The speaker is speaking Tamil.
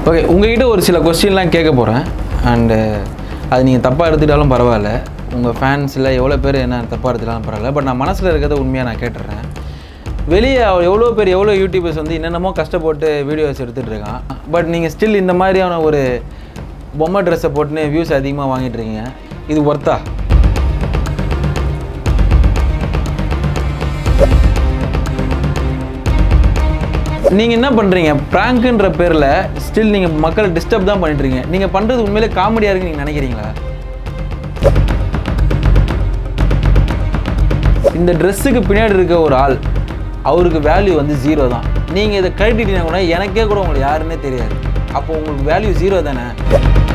ஓகே உங்ககிட்ட ஒரு சில கொஸ்டின்லாம் கேட்க போகிறேன் அண்டு அது நீங்கள் தப்பாக எடுத்துக்கிட்டாலும் பரவாயில்ல உங்கள் ஃபேன்ஸில் எவ்வளோ பேர் என்ன தப்பாக எடுத்துட்டாலும் பரவாயில்ல பட் நான் மனசில் இருக்கிறத உண்மையாக நான் கேட்டுடுறேன் வெளியே அவ- எவ்வளோ பேர் எவ்வளோ யூடியூபர்ஸ் வந்து என்னென்னமோ கஷ்டப்பட்டு வீடியோஸ் எடுத்துகிட்டு இருக்கான் பட் நீங்கள் ஸ்டில் இந்த மாதிரியான ஒரு பொம்மை ட்ரெஸ்ஸை போட்டுன்னு வியூஸ் அதிகமாக வாங்கிட்டு இருக்கீங்க இது ஒர்த்தா நீங்கள் என்ன பண்ணுறீங்க ப்ராங்க்குன்ற பேரில் ஸ்டில் நீங்கள் மக்களை டிஸ்டர்ப் தான் பண்ணிட்டு இருக்கீங்க நீங்கள் பண்ணுறது உண்மையிலே காமெடியாக இருக்குன்னு நீங்கள் நினைக்கிறீங்களா இந்த ட்ரெஸ்ஸுக்கு பின்னாடி இருக்க ஒரு ஆள் அவருக்கு வேல்யூ வந்து ஜீரோ தான் நீங்கள் இதை கழட்டிட்டீங்கன்னா கூட எனக்கே கூட உங்களுக்கு யாருன்னே தெரியாது அப்போ உங்களுக்கு வேல்யூ ஜீரோ தானே